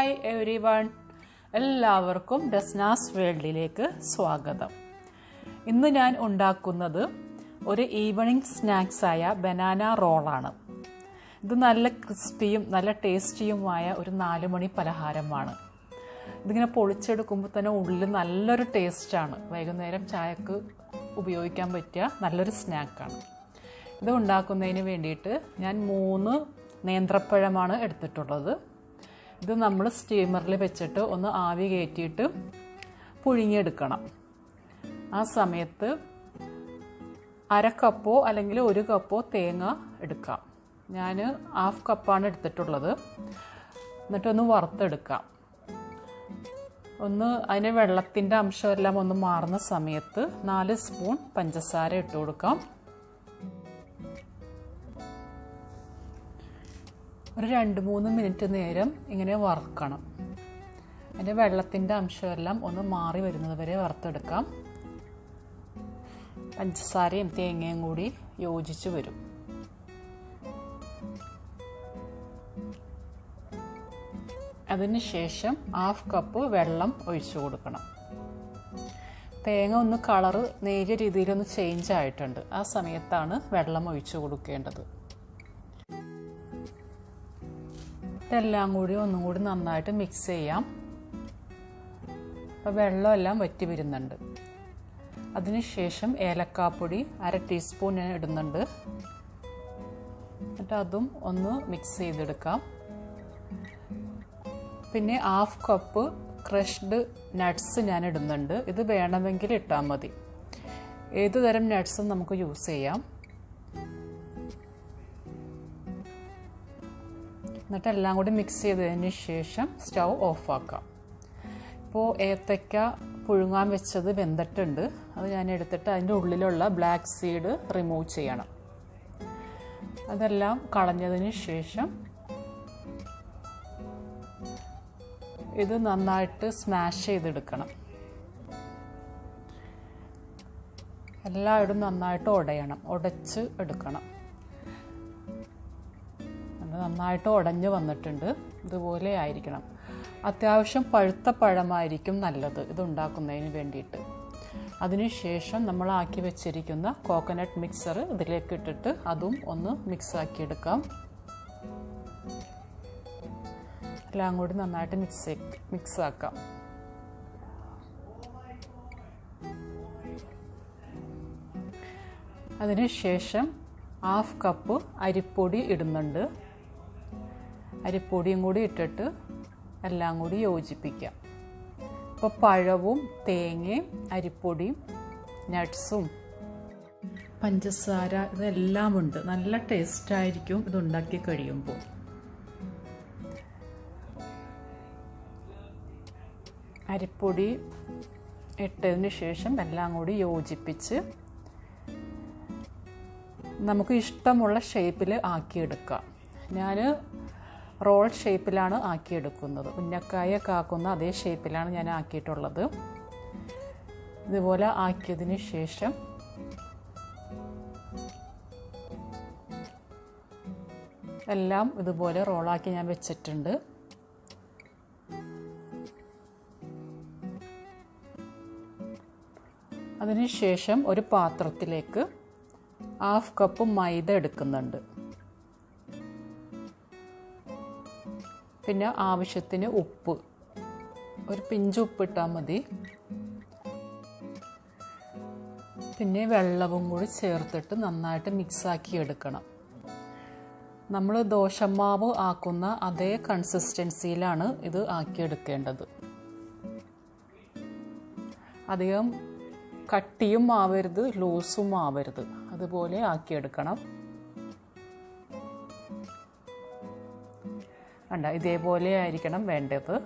hi every one എല്ലാവർക്കും ഡസ്നാസ് വേൾഡിലേക്ക് സ്വാഗതം ഇന്ന് ഞാൻ ഉണ്ടാക്കുന്നത് ഒരു ഈവനിങ് സ്നാക്സായ ബനാന റോളാണ് ഇത് നല്ല ക്രിസ്പിയും നല്ല ടേസ്റ്റിയുമായ ഒരു നാല് മണി പലഹാരമാണ് ഇതിങ്ങനെ പൊളിച്ചെടുക്കുമ്പോൾ തന്നെ ഉള്ളിൽ നല്ലൊരു ടേസ്റ്റാണ് വൈകുന്നേരം ചായക്ക് ഉപയോഗിക്കാൻ പറ്റിയ നല്ലൊരു സ്നാക്കാണ് ഇത് ഉണ്ടാക്കുന്നതിന് വേണ്ടിയിട്ട് ഞാൻ മൂന്ന് നേന്ത്രപ്പഴമാണ് എടുത്തിട്ടുള്ളത് ഇത് നമ്മൾ സ്റ്റീമറിൽ വെച്ചിട്ട് ഒന്ന് ആവി കയറ്റിയിട്ട് പുഴുങ്ങിയെടുക്കണം ആ സമയത്ത് അര കപ്പോ അല്ലെങ്കിൽ ഒരു കപ്പോ തേങ്ങ എടുക്കാം ഞാൻ ഹാഫ് കപ്പാണ് എടുത്തിട്ടുള്ളത് എന്നിട്ടൊന്ന് വറുത്തെടുക്കാം ഒന്ന് അതിന് വെള്ളത്തിൻ്റെ അംശമെല്ലാം ഒന്ന് മാറുന്ന സമയത്ത് നാല് സ്പൂൺ പഞ്ചസാര ഇട്ട് കൊടുക്കാം ഒരു രണ്ട് മൂന്ന് മിനിറ്റ് നേരം ഇങ്ങനെ വറുക്കണം അതിൻ്റെ വെള്ളത്തിൻ്റെ അംശമെല്ലാം ഒന്ന് മാറി വരുന്നത് വരെ വറുത്തെടുക്കാം പഞ്ചസാരയും തേങ്ങയും കൂടി യോജിച്ച് വരും അതിന് ശേഷം ഹാഫ് കപ്പ് വെള്ളം ഒഴിച്ചു കൊടുക്കണം തേങ്ങ ഒന്ന് കളറ് നേരിയ രീതിയിലൊന്ന് ചേഞ്ച് ആയിട്ടുണ്ട് ആ സമയത്താണ് വെള്ളം ഒഴിച്ചു കൊടുക്കേണ്ടത് ഇതെല്ലാം കൂടി ഒന്നും കൂടി നന്നായിട്ട് മിക്സ് ചെയ്യാം അപ്പോൾ വെള്ളമെല്ലാം വറ്റി വരുന്നുണ്ട് അതിനുശേഷം ഏലക്കാപ്പൊടി അര ടീസ്പൂൺ ഞാൻ ഇടുന്നുണ്ട് എന്നിട്ട് അതും ഒന്ന് മിക്സ് ചെയ്തെടുക്കാം പിന്നെ ഹാഫ് കപ്പ് ക്രഷ്ഡ് നട്ട്സ് ഞാൻ ഇടുന്നുണ്ട് ഇത് വേണമെങ്കിൽ ഇട്ടാൽ മതി ഏത് തരം നട്ട്സും നമുക്ക് യൂസ് ചെയ്യാം എന്നിട്ട് എല്ലാം കൂടി മിക്സ് ചെയ്തതിന് ശേഷം സ്റ്റൗ ഓഫാക്കാം ഇപ്പോൾ ഏത്തയ്ക്ക പുഴുങ്ങാൻ വെച്ചത് വെന്തിട്ടുണ്ട് അത് ഞാൻ എടുത്തിട്ട് അതിൻ്റെ ഉള്ളിലുള്ള ബ്ലാക്ക് സീഡ് റിമൂവ് ചെയ്യണം അതെല്ലാം കളഞ്ഞതിന് ശേഷം ഇത് നന്നായിട്ട് സ്മാഷ് ചെയ്തെടുക്കണം എല്ലായിടും നന്നായിട്ട് ഉടയണം ഉടച്ച് എടുക്കണം നന്നായിട്ട് ഉടഞ്ഞു വന്നിട്ടുണ്ട് ഇതുപോലെ ആയിരിക്കണം അത്യാവശ്യം പഴുത്ത പഴമായിരിക്കും നല്ലത് ഇത് ഉണ്ടാക്കുന്നതിന് വേണ്ടിയിട്ട് അതിനുശേഷം നമ്മൾ ആക്കി വെച്ചിരിക്കുന്ന കോക്കനട്ട് മിക്സർ ഇതിലേക്ക് ഇട്ടിട്ട് അതും ഒന്ന് മിക്സ് ആക്കിയെടുക്കാം എല്ലാം കൂടി നന്നായിട്ട് മിക്സ് മിക്സ് ആക്കാം അതിനുശേഷം ഹാഫ് കപ്പ് അരിപ്പൊടി ഇടുന്നുണ്ട് അരിപ്പൊടിയും കൂടി ഇട്ടിട്ട് എല്ലാം കൂടി യോജിപ്പിക്കാം ഇപ്പോൾ പഴവും തേങ്ങയും അരിപ്പൊടിയും നട്ട്സും പഞ്ചസാര ഇതെല്ലാം ഉണ്ട് നല്ല ടേസ്റ്റായിരിക്കും ഇതുണ്ടാക്കി കഴിയുമ്പോൾ അരിപ്പൊടി ഇട്ടതിന് ശേഷം എല്ലാം കൂടി യോജിപ്പിച്ച് നമുക്ക് ഇഷ്ടമുള്ള ഷേപ്പിൽ ആക്കിയെടുക്കാം ഞാൻ റോൾ ഷേപ്പിലാണ് ആക്കിയെടുക്കുന്നത് ഉന്നക്കായൊക്കെ ആക്കുന്ന അതേ ഷേപ്പിലാണ് ഞാൻ ആക്കിയിട്ടുള്ളത് ഇതുപോലെ ആക്കിയതിന് ശേഷം എല്ലാം ഇതുപോലെ റോളാക്കി ഞാൻ വെച്ചിട്ടുണ്ട് അതിനുശേഷം ഒരു പാത്രത്തിലേക്ക് ഹാഫ് കപ്പ് മൈദ എടുക്കുന്നുണ്ട് പിന്നെ ആവശ്യത്തിന് ഉപ്പ് ഒരു പിഞ്ച് ഉപ്പ് ഇട്ടാൽ മതി പിന്നെ വെള്ളവും കൂടി ചേർത്തിട്ട് നന്നായിട്ട് മിക്സാക്കി എടുക്കണം നമ്മൾ ദോശമാവ് ആക്കുന്ന അതേ കൺസിസ്റ്റൻസിയിലാണ് ഇത് ആക്കിയെടുക്കേണ്ടത് അധികം കട്ടിയും ആവരുത് ലൂസും ആവരുത് അതുപോലെ ആക്കിയെടുക്കണം കണ്ട ഇതേപോലെ ആയിരിക്കണം വേണ്ടത്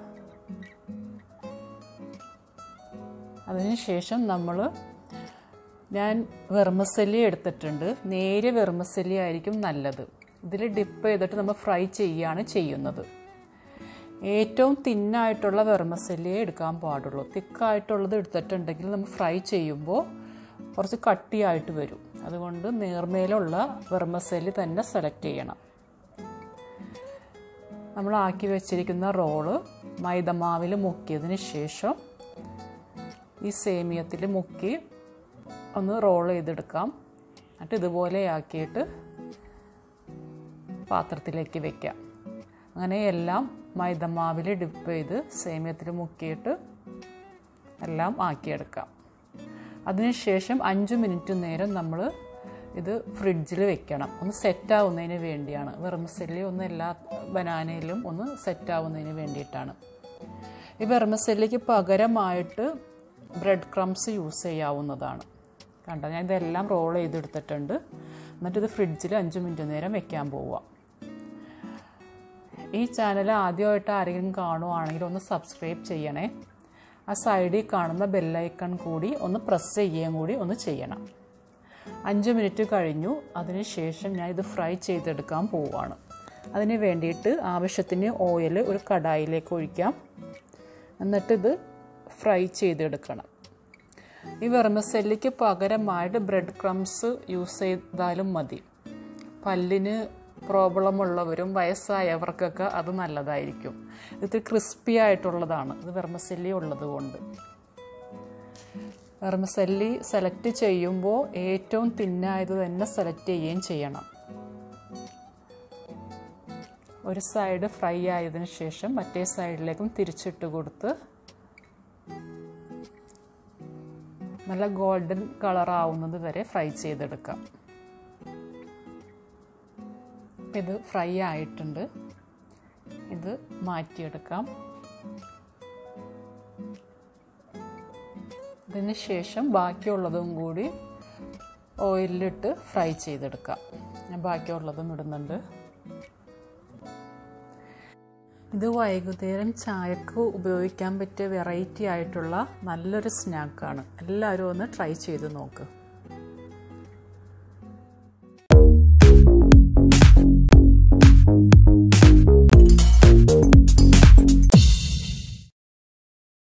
അതിനുശേഷം നമ്മൾ ഞാൻ വെർമസല്ലി എടുത്തിട്ടുണ്ട് നേരിയ വെർമസല്ലി ആയിരിക്കും നല്ലത് ഇതിൽ ഡിപ്പ് ചെയ്തിട്ട് നമ്മൾ ഫ്രൈ ചെയ്യുകയാണ് ചെയ്യുന്നത് ഏറ്റവും തിന്നായിട്ടുള്ള വെർമസല്ലിയെ എടുക്കാൻ പാടുള്ളൂ തിക്കായിട്ടുള്ളത് എടുത്തിട്ടുണ്ടെങ്കിൽ നമ്മൾ ഫ്രൈ ചെയ്യുമ്പോൾ കുറച്ച് കട്ടിയായിട്ട് വരും അതുകൊണ്ട് നേർമേലുള്ള വെർമസല്ലി തന്നെ സെലക്ട് ചെയ്യണം നമ്മൾ ആക്കി വെച്ചിരിക്കുന്ന റോള് മൈദമാവിൽ മുക്കിയതിന് ശേഷം ഈ സേമിയത്തിൽ മുക്കി ഒന്ന് റോൾ ചെയ്തെടുക്കാം എന്നിട്ട് ഇതുപോലെ ആക്കിയിട്ട് പാത്രത്തിലേക്ക് വെക്കാം അങ്ങനെ എല്ലാം മൈദമാവിൽ ഡിപ്പ് ചെയ്ത് സേമിയത്തിൽ മുക്കിയിട്ട് എല്ലാം ആക്കിയെടുക്കാം അതിനുശേഷം അഞ്ച് മിനിറ്റ് നേരം നമ്മൾ ഇത് ഫ്രിഡ്ജിൽ വെക്കണം ഒന്ന് സെറ്റ് ആവുന്നതിന് വേണ്ടിയാണ് വെർമസെല്ലി ഒന്ന് എല്ലാ ബനാനയിലും ഒന്ന് സെറ്റ് ആവുന്നതിന് വേണ്ടിയിട്ടാണ് ഈ വെർമസെല്ലിക്ക് പകരമായിട്ട് ബ്രെഡ് ക്രംസ് യൂസ് ചെയ്യാവുന്നതാണ് കണ്ടോ ഞാൻ ഇതെല്ലാം റോൾ ചെയ്തെടുത്തിട്ടുണ്ട് എന്നിട്ട് ഇത് ഫ്രിഡ്ജിൽ അഞ്ച് മിനിറ്റ് നേരം വെക്കാൻ പോവുക ഈ ചാനൽ ആദ്യമായിട്ട് ആരെങ്കിലും കാണുവാണെങ്കിൽ ഒന്ന് സബ്സ്ക്രൈബ് ചെയ്യണേ ആ സൈഡിൽ കാണുന്ന ബെല്ലൈക്കൺ കൂടി ഒന്ന് പ്രസ് ചെയ്യുകയും കൂടി ഒന്ന് ചെയ്യണം അഞ്ച് മിനിറ്റ് കഴിഞ്ഞു അതിനുശേഷം ഞാൻ ഇത് ഫ്രൈ ചെയ്തെടുക്കാൻ പോവുകയാണ് അതിന് വേണ്ടിയിട്ട് ആവശ്യത്തിന് ഓയിൽ ഒരു കടായിലേക്ക് ഒഴിക്കാം എന്നിട്ടിത് ഫ്രൈ ചെയ്തെടുക്കണം ഈ വെർമസെല്ലിക്ക് പകരമായിട്ട് ബ്രെഡ് ക്രംസ് യൂസ് ചെയ്താലും മതി പല്ലിന് പ്രോബ്ലം ഉള്ളവരും വയസ്സായവർക്കൊക്കെ അത് നല്ലതായിരിക്കും ഇത് ക്രിസ്പി ആയിട്ടുള്ളതാണ് ഇത് വെർമസെല്ലി ഉള്ളത് കൊണ്ട് വെർമസെല്ലി സെലക്ട് ചെയ്യുമ്പോൾ ഏറ്റവും തിന്നായത് തന്നെ സെലക്ട് ചെയ്യുകയും ചെയ്യണം ഒരു സൈഡ് ഫ്രൈ ആയതിനു ശേഷം മറ്റേ സൈഡിലേക്കും തിരിച്ചിട്ട് കൊടുത്ത് നല്ല ഗോൾഡൻ കളർ ആവുന്നത് വരെ ഫ്രൈ ചെയ്തെടുക്കാം ഇത് ഫ്രൈ ആയിട്ടുണ്ട് ഇത് മാറ്റിയെടുക്കാം ഇതിന് ശേഷം ബാക്കിയുള്ളതും കൂടി ഓയിലിട്ട് ഫ്രൈ ചെയ്തെടുക്കാം ഞാൻ ബാക്കിയുള്ളതും ഇടുന്നുണ്ട് ഇത് വൈകുന്നേരം ചായക്ക് ഉപയോഗിക്കാൻ പറ്റിയ വെറൈറ്റി ആയിട്ടുള്ള നല്ലൊരു സ്നാക്കാണ് എല്ലാവരും ഒന്ന് ട്രൈ ചെയ്ത് നോക്ക്